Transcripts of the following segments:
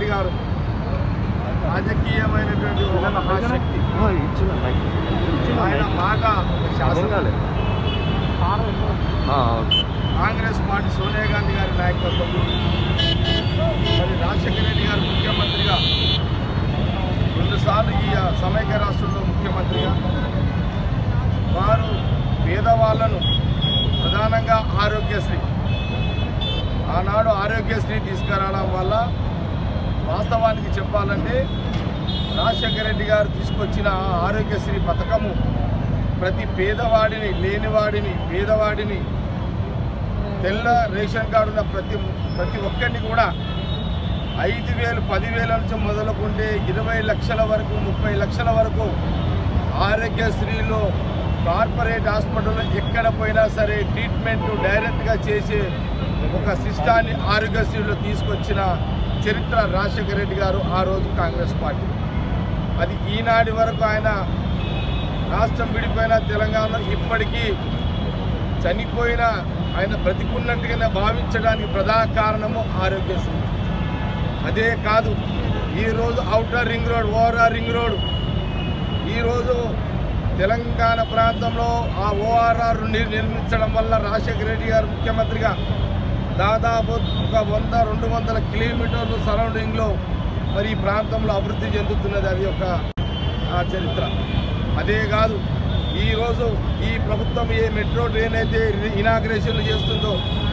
గారు రాజకీయమైనటువంటి ఒక మహాశక్తి ఆయన మాట ఒక శాసనం కాంగ్రెస్ పార్టీ సోనియా గాంధీ గారి నాయకత్వంలో మరి రాజశేఖర రెడ్డి గారు ముఖ్యమంత్రిగా రెండుసార్లు ఈ సమైక్య రాష్ట్రంలో ముఖ్యమంత్రిగా వారు పేదవాళ్లను ప్రధానంగా ఆరోగ్యశ్రీ ఆనాడు ఆరోగ్యశ్రీ తీసుకురావడం వల్ల వాస్తవానికి చెప్పాలంటే రాజశేఖర రెడ్డి గారు తీసుకొచ్చిన ఆ ఆరోగ్యశ్రీ పథకము ప్రతి పేదవాడిని లేనివాడిని పేదవాడిని తెల్ల రేషన్ కార్డు ఉన్న ప్రతి ప్రతి ఒక్కరిని కూడా ఐదు వేలు పదివేల నుంచి మొదలుకుంటే ఇరవై లక్షల వరకు ముప్పై లక్షల వరకు ఆరోగ్యశ్రీలో కార్పొరేట్ హాస్పిటల్లో ఎక్కడ పోయినా సరే ట్రీట్మెంట్ డైరెక్ట్గా చేసే ఒక సిస్టాన్ని ఆరోగ్యశ్రీలో తీసుకొచ్చిన చరిత్ర రాజశేఖర రెడ్డి గారు ఆ రోజు కాంగ్రెస్ పార్టీ అది ఈనాటి వరకు ఆయన రాష్ట్రం విడిపోయిన తెలంగాణలో ఇప్పటికీ చనిపోయిన ఆయన బ్రతికున్నట్టుగానే భావించడానికి ప్రధాన కారణము ఆరోగ్యశ్రీ అదే కాదు ఈరోజు outer ring road ORR ring road ఈరోజు తెలంగాణ ప్రాంతంలో ఆ ఓఆర్ఆర్ నిర్మించడం వల్ల రాజశేఖర రెడ్డి గారు ముఖ్యమంత్రిగా దాదాపు ఒక వంద రెండు వందల కిలోమీటర్లు సరౌండింగ్లో మరి ఈ ప్రాంతంలో అభివృద్ధి చెందుతున్నది అది ఒక ఆ చరిత్ర అదే కాదు ఈరోజు ఈ ప్రభుత్వం ఏ మెట్రో ట్రైన్ అయితే ఇనాగ్రేషన్ చేస్తుందో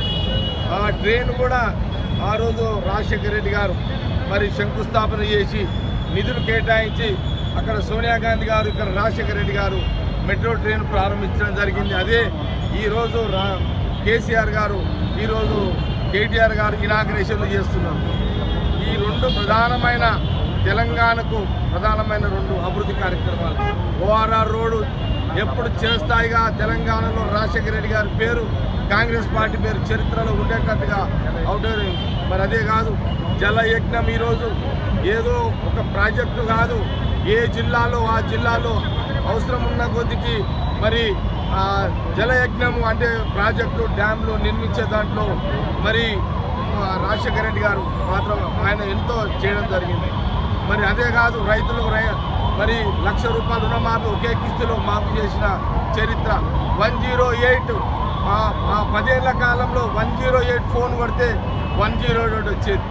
ఆ ట్రైన్ కూడా ఆ రోజు రాజశేఖర రెడ్డి గారు మరి శంకుస్థాపన చేసి నిధులు కేటాయించి అక్కడ సోనియా గాంధీ గారు ఇక్కడ రాజశేఖర రెడ్డి గారు మెట్రో ట్రైన్ ప్రారంభించడం జరిగింది అదే ఈరోజు రా కేసీఆర్ గారు ఈరోజు కేటీఆర్ గారు ఇనాగ్రేషన్లు చేస్తున్నారు ఈ రెండు ప్రధానమైన తెలంగాణకు ప్రధానమైన రెండు అభివృద్ధి కార్యక్రమాలు ఓఆర్ఆర్ రోడ్డు ఎప్పుడు చిరస్థాయిగా తెలంగాణలో రాజశేఖర రెడ్డి గారి పేరు కాంగ్రెస్ పార్టీ పేరు చరిత్రలో ఉండేటట్టుగా అవుటర్ మరి అదే కాదు జల యజ్ఞం ఈరోజు ఏదో ఒక ప్రాజెక్టు కాదు ఏ జిల్లాలో ఆ జిల్లాలో అవసరం ఉన్న కొద్దికి మరి ఆ, జలయజ్ఞము అంటే ప్రాజెక్టు డ్యాంలు నిర్మించే దాంట్లో మరి ఆ, రాజశేఖర రెడ్డి గారు మాత్రం ఆయన ఎంతో చేయడం జరిగింది మరి అదే కాదు రైతులకు రై మరి లక్ష రూపాయల రుణమాఫీ ఒకే కిస్తులో మాఫీ చేసిన చరిత్ర వన్ జీరో ఎయిట్ ఆ పదేళ్ల కాలంలో వన్ జీరో ఎయిట్ ఫోన్ కొడితే వన్ జీరో ఎయిట్ వచ్చేది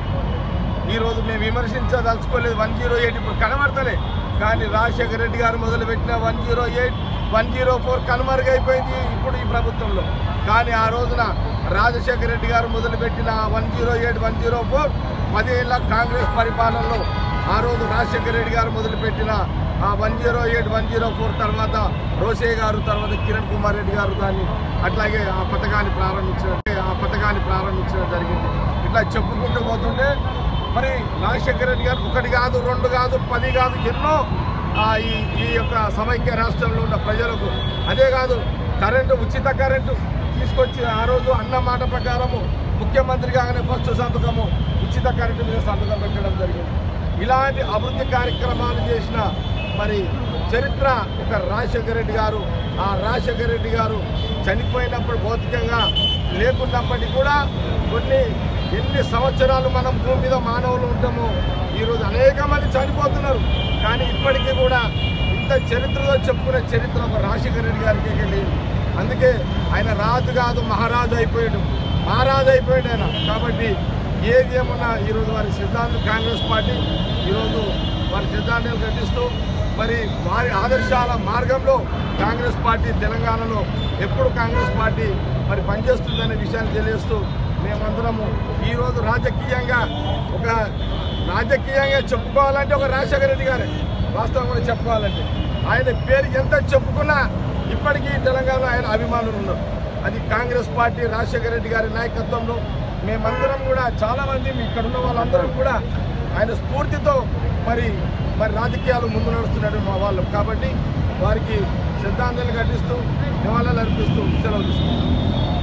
ఈరోజు మేము విమర్శించదలుచుకోలేదు వన్ జీరో ఎయిట్ ఇప్పుడు కనబడతలే కానీ రాజశేఖర రెడ్డి గారు మొదలుపెట్టిన one zero eight one zero four కనుమరుగైపోయింది ఇప్పుడు ఈ ప్రభుత్వంలో కానీ ఆ రోజున రాజశేఖర రెడ్డి గారు మొదలుపెట్టిన one zero eight one zero four పదేళ్ల కాంగ్రెస్ పరిపాలనలో ఆ రోజు రాజశేఖర రెడ్డి గారు మొదలుపెట్టిన ఆ one zero eight one zero four తర్వాత రోసే గారు తర్వాత కిరణ్ కుమార్ రెడ్డి గారు దాన్ని అట్లాగే ఆ పథకాన్ని ప్రారంభించడం ఆ పథకాన్ని ప్రారంభించడం జరిగింది ఇట్లా చెప్పుకుంటూ పోతుంటే మరి రాజశేఖర రెడ్డి గారు ఒకటి కాదు రెండు కాదు పది కాదు ఎన్నో ఆ, ఈ ఈ యొక్క సమైక్య రాష్ట్రంలో ఉన్న ప్రజలకు అదే కాదు కరెంటు ఉచిత కరెంటు తీసుకొచ్చి ఆ రోజు అన్న మాట ప్రకారము ముఖ్యమంత్రి కాగానే ఫస్ట్ సంతకము ఉచిత కరెంటు మీద సంతకం పెట్టడం జరిగింది ఇలాంటి అభివృద్ధి కార్యక్రమాలు చేసిన మరి చరిత్ర ఒక రాజశేఖర రెడ్డి గారు ఆ రాజశేఖర రెడ్డి గారు చనిపోయినప్పుడు భౌతికంగా లేకున్నప్పటికీ కూడా కొన్ని ఎన్ని సంవత్సరాలు మనం భూమి మీద మానవులు ఉంటామో ఈరోజు అనేక మంది చనిపోతున్నారు కానీ ఇప్పటికీ కూడా ఇంత చరిత్రలో చెప్పుకునే చరిత్ర ఒక రాజశేఖర రెడ్డి గారికి లేదు అందుకే ఆయన రాజు కాదు మహారాజు అయిపోయాడు మహారాజు అయిపోయాడు ఆయన కాబట్టి ఏది ఏమన్నా ఈరోజు వారి సిద్ధాంతం కాంగ్రెస్ పార్టీ ఈరోజు వారి సిద్ధాంతాలు ఖండిస్తూ మరి వారి ఆదర్శాల మార్గంలో కాంగ్రెస్ పార్టీ తెలంగాణలో ఎప్పుడు కాంగ్రెస్ పార్టీ మరి పనిచేస్తుందనే విషయాన్ని తెలియజేస్తూ మేమందరము ఈరోజు రాజకీయంగా ఒక రాజకీయంగా చెప్పుకోవాలంటే ఒక రాజశేఖర రెడ్డి గారే వాస్తవం కూడా చెప్పుకోవాలంటే ఆయన పేరు ఎంత చెప్పుకున్నా ఇప్పటికీ తెలంగాణలో ఆయన అభిమానులు ఉన్నారు అది కాంగ్రెస్ పార్టీ రాజశేఖర రెడ్డి గారి నాయకత్వంలో మేమందరం కూడా చాలామంది ఇక్కడ ఉన్న వాళ్ళందరం కూడా ఆయన స్ఫూర్తితో మరి మరి రాజకీయాలు ముందు నడుస్తున్నట్టు మా వాళ్ళు కాబట్టి వారికి శ్రద్ధాంజలి ఘటిస్తూ నివాళులు అర్పిస్తూ సెలవు తీసుకుంటాం